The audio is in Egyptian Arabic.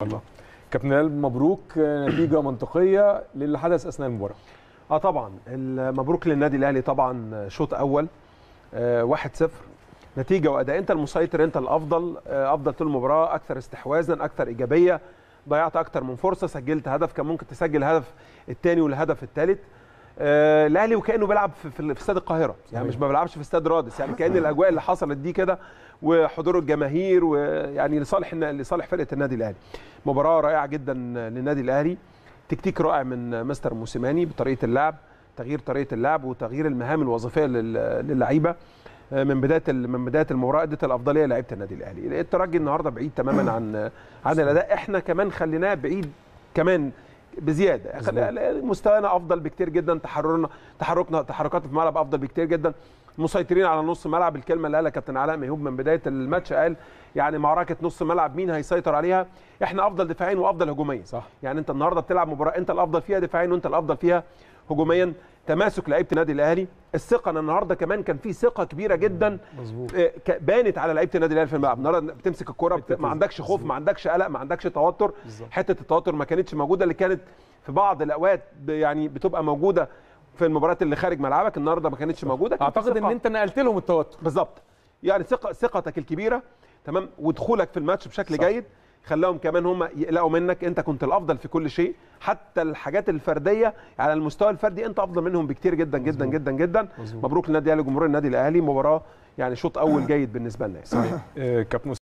الله كابتن نال مبروك نتيجه منطقيه للي حدث اثناء المباراه اه طبعا مبروك للنادي الاهلي طبعا شوط اول آه 1-0 نتيجه واداء انت المسيطر انت الافضل آه افضل طول المباراه اكثر استحواذا اكثر ايجابيه ضيعت اكثر من فرصه سجلت هدف كان ممكن تسجل الهدف الثاني والهدف الثالث آه الاهلي وكانه بيلعب في, في, في استاد القاهره يعني مش ما بيلعبش في استاد رادس يعني كان الاجواء اللي حصلت دي كده وحضور الجماهير ويعني لصالح لصالح فرقه النادي الاهلي مباراه رائعه جدا للنادي الاهلي تكتيك رائع من مستر موسيماني بطريقه اللعب تغيير طريقه اللعب وتغيير المهام الوظيفيه للعيبه من بدايه من بدايه المباراه ادت الافضليه لعيبه النادي الاهلي الترجي النهارده بعيد تماما عن عن الاداء احنا كمان خليناه بعيد كمان بزياده مستوانا افضل بكتير جدا تحررنا تحركنا تحركات في الملعب افضل بكتير جدا مسيطرين على نص ملعب الكلمه اللي قالها كابتن علاء ميهوب من بدايه الماتش قال يعني معركه نص ملعب مين هيسيطر عليها احنا افضل دفاعيا وافضل هجوميا صح يعني انت النهارده بتلعب مباراه انت الافضل فيها دفاعيا وانت الافضل فيها هجوميا تماسك لعيبه النادي الاهلي الثقه انا النهارده كمان كان في ثقه كبيره جدا مظبوط بانت على لعيبه النادي الاهلي في الملعب النهارده بتمسك الكوره بت... ما عندكش خوف ما عندكش قلق ما عندكش توتر بالظبط. حته التوتر ما كانتش موجوده اللي كانت في بعض الاوقات ب... يعني بتبقى موجوده في المباريات اللي خارج ملعبك النهارده ما كانتش موجوده كان في اعتقد ان ثقة. انت نقلت لهم التوتر بالظبط يعني ثقه ثقتك الكبيره تمام ودخولك في الماتش بشكل صح. جيد خلاهم كمان هم يقلقوا منك انت كنت الافضل في كل شيء حتى الحاجات الفرديه على المستوى الفردي انت افضل منهم بكتير جدا جدا مظبوط. جدا جدا مظبوط. مبروك للنادي الاهلي جمهور النادي الاهلي مباراه يعني شوط اول جيد بالنسبه لنا يعني. صحيح آه، كابتن